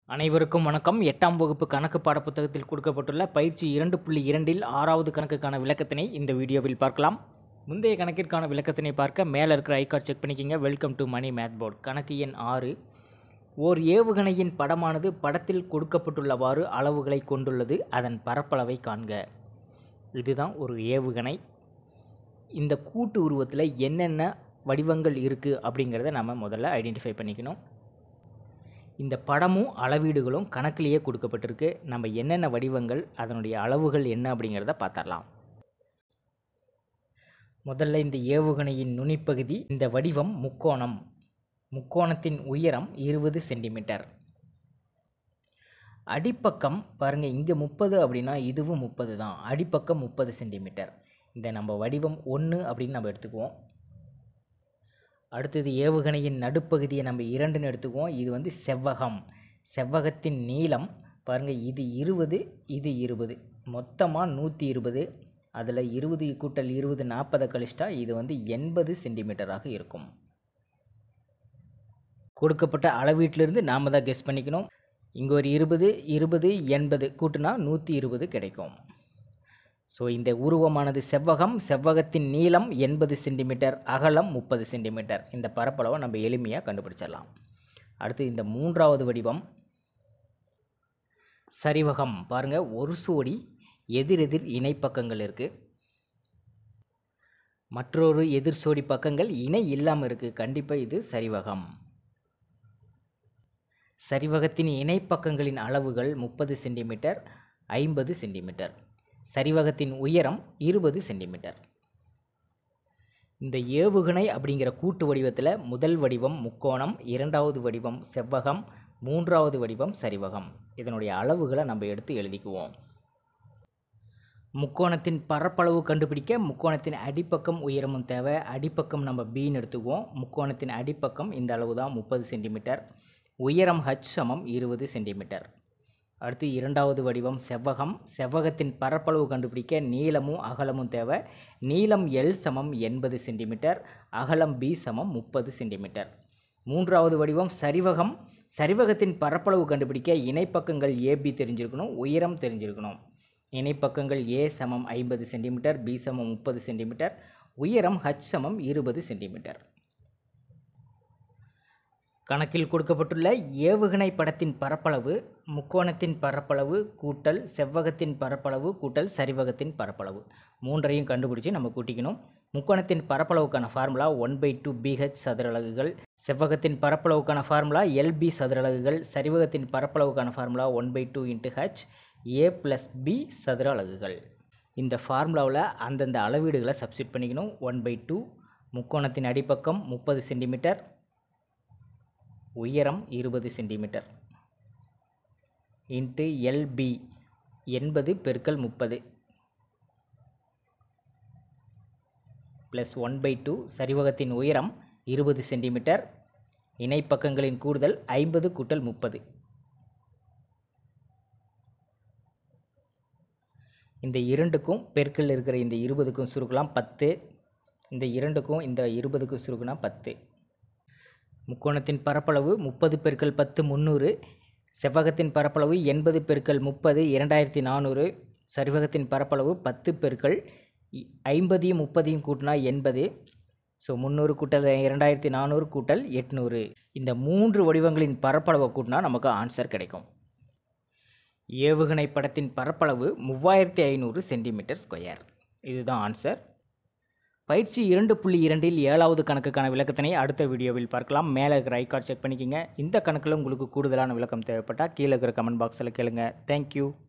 அனைவருக்கும் வணக்கம் எட்டாம் வகுப்பு கணக்கு பாடப்புத்தகத்தில் கொடுக்கப்பட்டுள்ள பயிற்சி இரண்டு புள்ளி இரண்டில் ஆறாவது கணக்குக்கான விளக்கத்தினை இந்த வீடியோவில் பார்க்கலாம் முந்தைய கணக்கிற்கான விளக்கத்தினை பார்க்க மேலே இருக்கிற ஐகார்ட் செக் பண்ணிக்கிங்க welcome to Mani math board கணக்கு எண் ஆறு ஓர் ஏவுகணையின் படமானது படத்தில் கொடுக்கப்பட்டுள்ளவாறு அளவுகளை கொண்டுள்ளது அதன் பரப்பளவை காண்க இதுதான் ஒரு ஏவுகணை இந்த கூட்டு உருவத்தில் என்னென்ன வடிவங்கள் இருக்குது அப்படிங்கிறத நம்ம முதல்ல ஐடென்டிஃபை பண்ணிக்கணும் இந்த படமும் அளவீடுகளும் கணக்கிலேயே கொடுக்கப்பட்டிருக்கு நம்ம என்னென்ன வடிவங்கள் அதனுடைய அளவுகள் என்ன அப்படிங்கிறத பார்த்துடலாம் முதல்ல இந்த ஏவுகணையின் நுனிப்பகுதி இந்த வடிவம் முக்கோணம் முக்கோணத்தின் உயரம் இருபது சென்டிமீட்டர் அடிப்பக்கம் பாருங்கள் இங்கே முப்பது அப்படின்னா இதுவும் முப்பது தான் அடிப்பக்கம் முப்பது சென்டிமீட்டர் இந்த நம்ம வடிவம் ஒன்று அப்படின்னு நம்ம எடுத்துக்குவோம் அடுத்தது ஏவுகணையின் நடுப்பகுதியை நம்ம இரண்டுன்னு எடுத்துக்குவோம் இது வந்து செவ்வகம் செவ்வகத்தின் நீளம் பாருங்கள் இது இருபது இது இருபது மொத்தமாக நூற்றி இருபது அதில் இருபது கூட்டல் இருபது நாற்பதை கழிச்சிட்டா இது வந்து எண்பது சென்டிமீட்டராக இருக்கும் கொடுக்கப்பட்ட அளவீட்டிலிருந்து நாம் தான் கெஸ் பண்ணிக்கணும் இங்கே ஒரு இருபது இருபது எண்பது கூட்டினா நூற்றி இருபது கிடைக்கும் ஸோ இந்த உருவமானது செவ்வகம் செவ்வகத்தின் நீளம் எண்பது சென்டிமீட்டர் அகலம் முப்பது சென்டிமீட்டர் இந்த பரப்பளவை நம்ம எளிமையாக கண்டுபிடிச்சிடலாம் அடுத்து இந்த மூன்றாவது வடிவம் சரிவகம் பாருங்கள் ஒரு சோடி எதிரெதிர் இணைப்பக்கங்கள் இருக்குது மற்றொரு எதிர் சோடி பக்கங்கள் இணை இல்லாமல் இருக்குது கண்டிப்பாக இது சரிவகம் சரிவகத்தின் இணைப்பக்கங்களின் அளவுகள் முப்பது சென்டிமீட்டர் ஐம்பது சென்டிமீட்டர் சரிவகத்தின் உயரம் இருபது சென்டிமீட்டர் இந்த ஏவுகணை அப்படிங்கிற கூட்டு வடிவத்தில் முதல் வடிவம் முக்கோணம் இரண்டாவது வடிவம் செவ்வகம் மூன்றாவது வடிவம் சரிவகம் இதனுடைய அளவுகளை நம்ம எடுத்து எழுதிக்குவோம் முக்கோணத்தின் பரப்பளவு கண்டுபிடிக்க முக்கோணத்தின் அடிப்பக்கம் உயரமும் தேவை அடிப்பக்கம் நம்ம பின்னு எடுத்துக்குவோம் முக்கோணத்தின் அடிப்பக்கம் இந்த அளவு தான் முப்பது சென்டிமீட்டர் உயரம் ஹச் சமம் இருபது சென்டிமீட்டர் அடுத்து இரண்டாவது வடிவம் செவ்வகம் செவ்வகத்தின் பரப்பளவு கண்டுபிடிக்க நீளமும் அகலமும் தேவை நீளம் எல் சமம் எண்பது சென்டிமீட்டர் அகலம் பி சமம் முப்பது சென்டிமீட்டர் மூன்றாவது வடிவம் சரிவகம் சரிவகத்தின் பரப்பளவு கண்டுபிடிக்க இணைப்பக்கங்கள் ஏபி தெரிஞ்சிருக்கணும் உயரம் தெரிஞ்சிருக்கணும் இணைப்பக்கங்கள் ஏ சமம் ஐம்பது சென்டிமீட்டர் பி சமம் முப்பது சென்டிமீட்டர் உயரம் ஹச் சமம் இருபது சென்டிமீட்டர் கணக்கில் கொடுக்கப்பட்டுள்ள ஏவுகணை படத்தின் பரப்பளவு முக்கோணத்தின் பரப்பளவு கூட்டல் செவ்வகத்தின் பரப்பளவு கூட்டல் சரிவகத்தின் பரப்பளவு மூன்றையும் கண்டுபிடிச்சி நம்ம கூட்டிக்கணும் முக்கோணத்தின் பரப்பளவுக்கான formula one by two BH சதுரலகுகள் செவ்வகத்தின் பரப்பளவுக்கான ஃபார்முலா எல்பி சதுரலகுகள் சரிவகத்தின் பரப்பளவுக்கான formula one by two into H A plus B சதுர அலகுகள் இந்த ஃபார்முலாவில் அந்தந்த அளவீடுகளை சப்ஸ்டியூட் பண்ணிக்கணும் ஒன் பை டூ முக்கோணத்தின் அடிப்பக்கம் முப்பது சென்டிமீட்டர் உயரம் இருபது சென்டிமீட்டர் இன்ட்டு எல்பி எண்பது பெருக்கல் முப்பது ப்ளஸ் ஒன் பை டூ சரிவகத்தின் உயரம் இருபது சென்டிமீட்டர் இணைப்பக்கங்களின் கூடுதல் ஐம்பது கூட்டல் முப்பது இந்த இரண்டுக்கும் பெருக்கல் இருக்கிற இந்த இருபதுக்கும் சுருக்கலாம் பத்து இந்த இரண்டுக்கும் இந்த இருபதுக்கும் சுருக்குனா பத்து முக்கோணத்தின் பரப்பளவு முப்பது பெருக்கல் பத்து முந்நூறு செவ்வகத்தின் பரப்பளவு எண்பது பெருக்கல் முப்பது இரண்டாயிரத்தி நானூறு சரிவகத்தின் பரப்பளவு பத்து பெருக்கல் ஐம்பதையும் முப்பதையும் கூட்டினா எண்பது ஸோ முந்நூறு கூட்டல் இரண்டாயிரத்தி நானூறு கூட்டல் எட்நூறு இந்த மூன்று வடிவங்களின் பரப்பளவை கூட்டினா நமக்கு ஆன்சர் கிடைக்கும் ஏவுகணை படத்தின் பரப்பளவு மூவாயிரத்தி ஐநூறு சென்டிமீட்டர் ஸ்கொயர் இதுதான் ஆன்சர் பயிற்சி இரண்டு புள்ளி இரண்டில் ஏழாவது கணக்குக்கான விளக்கத்தினை அடுத்த வீடியோவில் பார்க்கலாம் மேலே இருக்கிற ஐகார்ட் செக் பண்ணிக்கோங்க இந்த கணக்கில் உங்களுக்கு கூடுதலான விளக்கம் தேவைப்பட்டால் கீழே இருக்கிற கமெண்ட் பாக்ஸில் கேளுங்க தேங்க்யூ